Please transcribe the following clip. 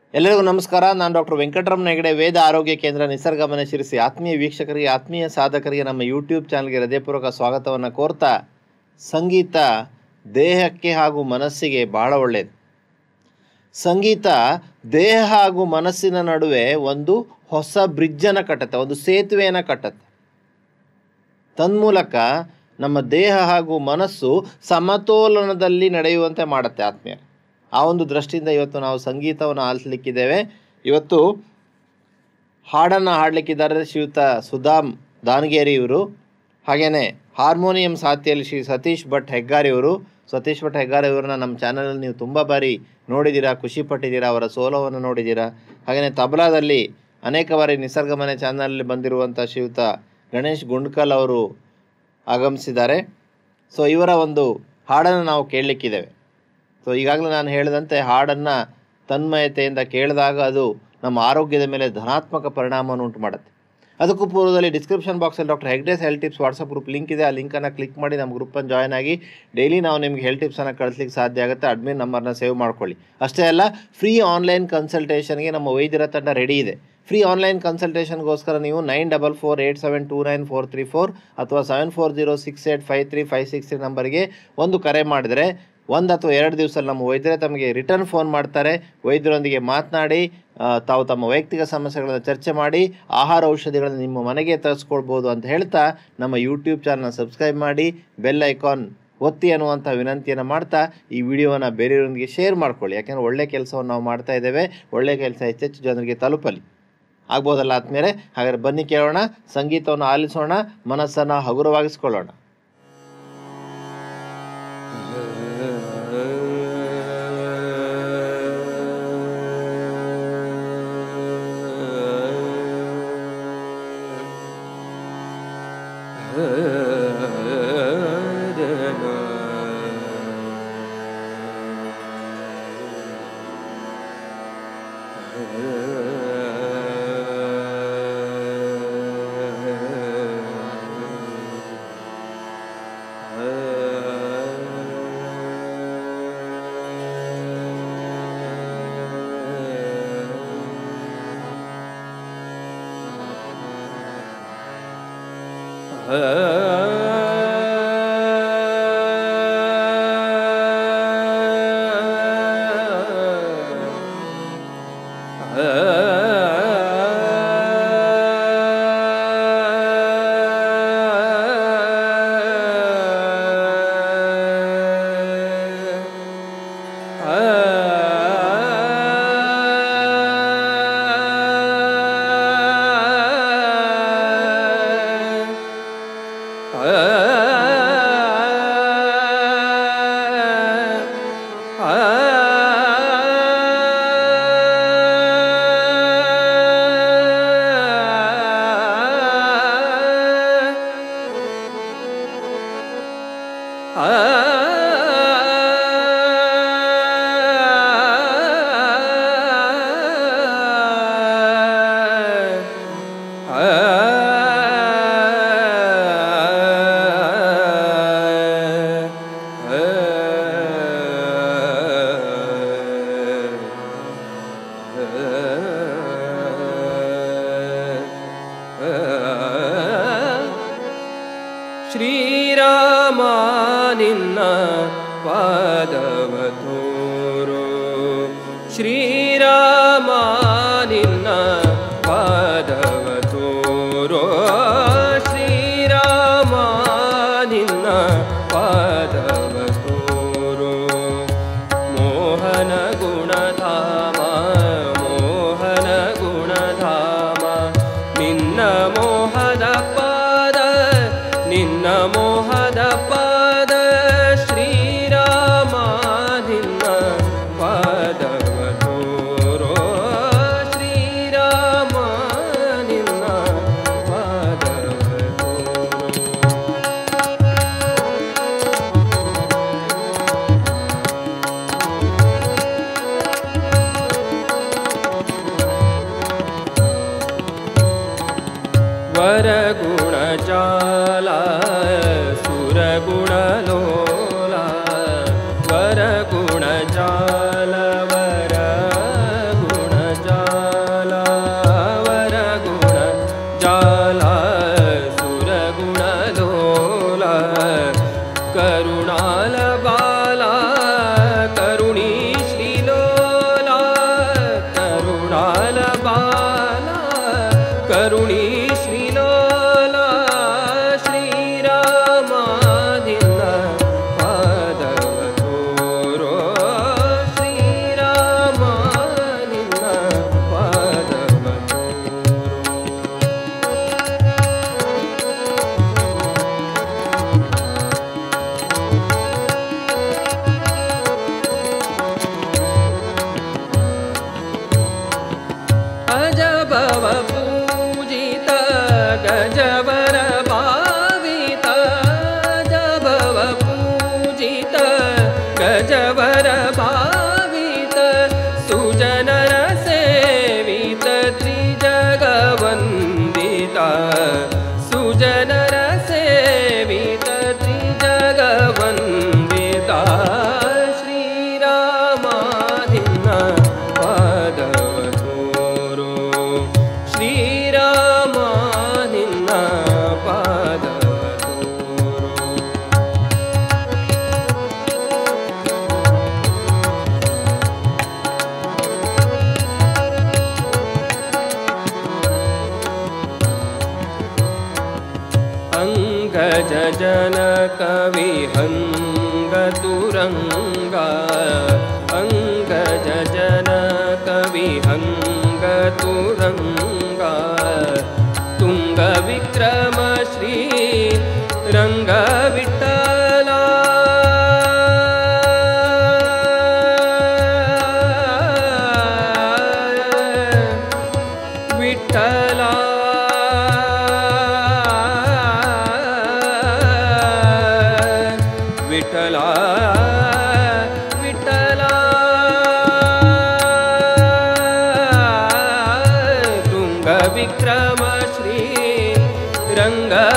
ಎಲ್ಲರಿಗೂ ನಮಸ್ಕಾರ ನಾನು ಡಾಕ್ಟರ್ ವೆಂಕಟರಮಣ ಹೆಗಡೆ ವೇದ ಆರೋಗ್ಯ ಕೇಂದ್ರ ನಿಸರ್ಗ ಮನೆ ಶಿರಿಸಿ ಆತ್ಮೀಯ ವೀಕ್ಷಕರಿಗೆ ಆತ್ಮೀಯ ಸಾಧಕರಿಗೆ ನಮ್ಮ ಯೂಟ್ಯೂಬ್ ಚಾನಲ್ಗೆ ಹೃದಯಪೂರ್ವಕ ಸ್ವಾಗತವನ್ನು ಕೋರ್ತಾ ಸಂಗೀತ ದೇಹಕ್ಕೆ ಹಾಗೂ ಮನಸ್ಸಿಗೆ ಬಹಳ ಒಳ್ಳೆಯದು ಸಂಗೀತ ದೇಹ ಹಾಗೂ ಮನಸ್ಸಿನ ನಡುವೆ ಒಂದು ಹೊಸ ಬ್ರಿಡ್ಜನ್ನು ಕಟ್ಟುತ್ತೆ ಒಂದು ಸೇತುವೆಯನ್ನು ಕಟ್ಟುತ್ತೆ ತನ್ಮೂಲಕ ನಮ್ಮ ದೇಹ ಹಾಗೂ ಮನಸ್ಸು ಸಮತೋಲನದಲ್ಲಿ ನಡೆಯುವಂತೆ ಮಾಡುತ್ತೆ ಆತ್ಮೀಯ ಆ ಒಂದು ದೃಷ್ಟಿಯಿಂದ ಇವತ್ತು ನಾವು ಸಂಗೀತವನ್ನು ಆಲಿಸಲಿಕ್ಕಿದ್ದೇವೆ ಇವತ್ತು ಹಾಡನ್ನು ಹಾಡಲಿಕ್ಕಿದ್ದಾರೆ ಶ್ರೀಯುತ ಸುಧಾಮ್ ದಾನಗೇರಿ ಇವರು ಹಾಗೆಯೇ ಹಾರ್ಮೋನಿಯಂ ಸಾಥಿಯಲ್ಲಿ ಶ್ರೀ ಸತೀಶ್ ಭಟ್ ಹೆಗ್ಗಾರಿ ಇವರು ಸತೀಶ್ ಭಟ್ ಹೆಗ್ಗಾರಿ ಇವರನ್ನ ನಮ್ಮ ಚಾನಲಲ್ಲಿ ನೀವು ತುಂಬ ಬಾರಿ ನೋಡಿದ್ದೀರಾ ಖುಷಿ ಪಟ್ಟಿದ್ದೀರಾ ಅವರ ಸೋಲೋವನ್ನು ನೋಡಿದ್ದೀರಾ ಹಾಗೆಯೇ ತಬಲಾದಲ್ಲಿ ಅನೇಕ ಬಾರಿ ನಿಸರ್ಗ ಮನೆ ಚಾನಲಲ್ಲಿ ಬಂದಿರುವಂಥ ಶ್ರೀಯುತ ಗಣೇಶ್ ಗುಂಡ್ಕಲ್ ಅವರು ಆಗಮಿಸಿದ್ದಾರೆ ಸೊ ಇವರ ಒಂದು ಹಾಡನ್ನು ನಾವು ಕೇಳಲಿಕ್ಕಿದ್ದೇವೆ ಸೊ ಈಗಾಗಲೇ ನಾನು ಹೇಳಿದಂತೆ ಹಾಡನ್ನು ತನ್ಮಯತೆಯಿಂದ ಕೇಳಿದಾಗ ಅದು ನಮ್ಮ ಆರೋಗ್ಯದ ಮೇಲೆ ಧನಾತ್ಮಕ ಪರಿಣಾಮವನ್ನು ಉಂಟು ಮಾಡುತ್ತೆ ಅದಕ್ಕೂ ಪೂರ್ವದಲ್ಲಿ ಡಿಸ್ಕ್ರಿಪ್ಷನ್ ಬಾಕ್ಸಲ್ಲಿ doctor Hegde's health tips WhatsApp group link ಇದೆ ಆ ಲಿಂಕನ್ನು ಕ್ಲಿಕ್ ಮಾಡಿ ನಮ್ಮ ಗ್ರೂಪನ್ನು ಜಾಯ್ನ್ ಆಗಿ ಡೈಲಿ ನಾವು ನಿಮಗೆ ಹೆಲ್ತ್ ಟಿಪ್ಸನ್ನು ಕಳಿಸ್ಲಿಕ್ಕೆ ಸಾಧ್ಯ ಆಗುತ್ತೆ ಅಡ್ಮಿನ್ ನಂಬರ್ನ ಸೇವ್ ಮಾಡ್ಕೊಳ್ಳಿ ಅಷ್ಟೇ ಅಲ್ಲ ಫ್ರೀ ಆನ್ಲೈನ್ ಕನ್ಸಲ್ಟೇಷನ್ಗೆ ನಮ್ಮ ವೈದ್ಯರ ತಂಡ ರೆಡಿ ಇದೆ ಫ್ರೀ ಆನ್ಲೈನ್ ಕನ್ಸಲ್ಟೇಷನ್ಗೋಸ್ಕರ ನೀವು nine double four eight seven two nine four three four ಅಥವಾ seven four zero six eight five three five six three ನಂಬರ್ಗೆ ಒಂದು ಕರೆ ಮಾಡಿದರೆ ಒಂದು ಅಥವಾ ಎರಡು ದಿವಸದಲ್ಲಿ ನಮ್ಮ ವೈದ್ಯರೇ ತಮಗೆ ರಿಟರ್ನ್ ಫೋನ್ ಮಾಡ್ತಾರೆ ವೈದ್ಯರೊಂದಿಗೆ ಮಾತನಾಡಿ ಆ, ತಾವು ತಮ್ಮ ವೈಯಕ್ತಿಕ ಸಮಸ್ಯೆಗಳನ್ನು ಚರ್ಚೆ ಮಾಡಿ ಆಹಾರ ಔಷಧಿಗಳನ್ನು ನಿಮ್ಮ ಮನೆಗೆ ತರಿಸ್ಕೊಳ್ಬೋದು ಅಂತ ಹೇಳ್ತಾ ನಮ್ಮ ಯೂಟ್ಯೂಬ್ ಚಾನಲ್ನ ಸಬ್ಸ್ಕ್ರೈಬ್ ಮಾಡಿ ಬೆಲ್ ಐಕಾನ್ ಒತ್ತಿ ಅನ್ನುವಂಥ ವಿನಂತಿಯನ್ನು ಮಾಡ್ತಾ ಈ ವಿಡಿಯೋವನ್ನು ಬೇರೆಯವರೊಂದಿಗೆ ಶೇರ್ ಮಾಡ್ಕೊಳ್ಳಿ ಯಾಕೆಂದರೆ ಒಳ್ಳೆ ಕೆಲಸವನ್ನು ನಾವು ಮಾಡ್ತಾ ಇದ್ದೇವೆ ಒಳ್ಳೆ ಕೆಲಸ ಹೆಚ್ಚೆಚ್ಚು ಜನರಿಗೆ ತಲುಪಲಿ ಆಗ್ಬೋದಲ್ಲ ಆದ್ಮೇಲೆ ಹಾಗಾದ್ರೆ ಬನ್ನಿ ಕೇಳೋಣ ಸಂಗೀತವನ್ನು ಆಲಿಸೋಣ ಮನಸ್ಸನ್ನು ಹಗುರವಾಗಿಸ್ಕೊಳ್ಳೋಣ ಶ್ರೀರಾಮ ನಿನ್ನ ಪಾದವ ತೋರು ಶ್ರೀರಾಮ ನಿನ್ನ ಪಾದವ ತೋರೋ ಶ್ರೀರಾಮ ನಿನ್ನ ಪಾದವ ತೋರು ಮೋಹನ ಗುಣಧಾಮ ಮೋಹನ ಗುಣಧಾಮ ನಿನ್ನ ಮೋಹದ ಪಾದ ನಿನ್ನ ಮೋಹದ ಪಾದ ಶ್ರೀರಾಮ ನಿನ್ನ ಪಾದವ ತೋರೋ ಶ್ರೀರಾಮ ನಿನ್ನ ಪಾದವ ತೋರೋ वरगुणजाला सुरगुणलोला वरगुणजाल वरगुणजाला जन कविहङ्गतुरङ्गा अङ्गज जन कविहङ्गतुरङ्गा तुङ्गविक्रम श्री रङ्गविठ्ठला विठ्ठला विठ्ठला विठ्ठला तुङ्गविक्रम श्री रङ्ग